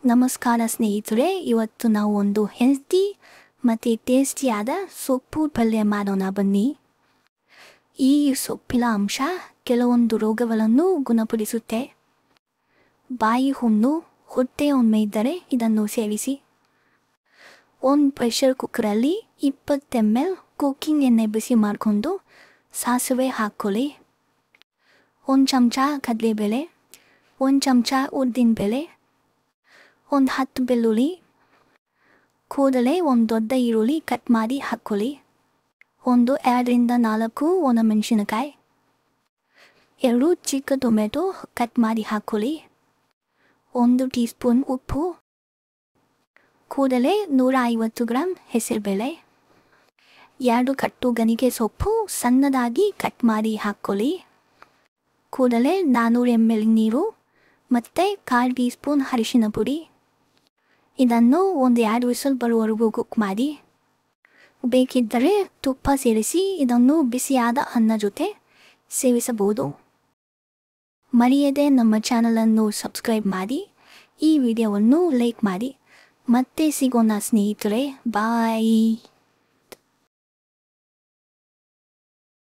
ನಮಸ್ಕಾರ ಸ್ನೇಹಿತರೆ ಇವತ್ತು ನಾವು ಒಂದು ಹೆಲ್ತಿ ಮತ್ತು ಟೇಸ್ಟಿಯಾದ ಸೊಪ್ಪು ಪಲ್ಯ ಮಾಡೋಣ ಬನ್ನಿ ಈ ಸೊಪ್ಪಿನ ಅಂಶ ಕೆಲವೊಂದು ರೋಗಗಳನ್ನು ಗುಣಪಡಿಸುತ್ತೆ ಬಾಯಿ ಹುಣ್ಣು ಹೊಟ್ಟೆ ಒಮ್ಮೆ ಇದ್ದರೆ ಇದನ್ನು ಸೇವಿಸಿ ಒಂದು ಪ್ರೆಷರ್ ಕುಕ್ಕರಲ್ಲಿ ಇಪ್ಪತ್ತು ಎಮ್ ಎಲ್ ಕುಕ್ಕಿಂಗ್ ಎಣ್ಣೆ ಬಿಸಿ ಮಾಡಿಕೊಂಡು ಸಾಸಿವೆ ಹಾಕ್ಕೊಳ್ಳಿ ಒಂದು ಚಮಚ ಕಡಲೆಬೇಳೆ ಒಂದು ಚಮಚ ಉದ್ದಿನಬೇಳೆ ಒಂದು ಹತ್ತು ಬೆಳ್ಳುಳ್ಳಿ ಕೂದಲೇ ಒಂದು ದೊಡ್ಡ ಈರುಳ್ಳಿ ಕಟ್ ಮಾಡಿ ಹಾಕ್ಕೊಳ್ಳಿ ಒಂದು ಎರಡರಿಂದ ನಾಲ್ಕು ಒಣಮೆಣಸಿನಕಾಯಿ ಎರಡು ಚಿಕ್ಕ ಟೊಮೆಟೊ ಕಟ್ ಮಾಡಿ ಹಾಕ್ಕೊಳ್ಳಿ ಒಂದು ಟೀ ಸ್ಪೂನ್ ಉಪ್ಪು ಕೂಡಲೇ ನೂರ ಐವತ್ತು ಗ್ರಾಮ್ ಹೆಸರುಬೇಳೆ ಎರಡು ಕಟ್ಟು ಗನಿಗೆ ಸೊಪ್ಪು ಸಣ್ಣದಾಗಿ ಕಟ್ ಮಾಡಿ ಹಾಕ್ಕೊಳ್ಳಿ ಕೂಡಲೇ ನಾನ್ನೂರು ಎಮ್ ಎಲ್ ನೀರು ಮತ್ತು ಕಾಲು ಟೀ ಸ್ಪೂನ್ ಅರಿಶಿನ ಪುಡಿ ಇದನ್ನು ಒಂದು ಎರಡು ವಿಸಲ್ ಬರುವವರೆಗೂ ಕುಕ್ ಮಾಡಿ ಬೇಕಿದ್ದರೆ ತುಪ್ಪ ಸೇರಿಸಿ ಇದನ್ನು ಬಿಸಿಯಾದ ಅನ್ನ ಜೊತೆ ಸೇವಿಸಬಹುದು ಮರೆಯದೆ ನಮ್ಮ ಚಾನಲನ್ನು ಸಬ್ಸ್ಕ್ರೈಬ್ ಮಾಡಿ ಈ ವಿಡಿಯೋವನ್ನು ಲೈಕ್ ಮಾಡಿ ಮತ್ತೆ ಸಿಗೋಣ ಸ್ನೇಹಿತರೆ ಬಾಯ್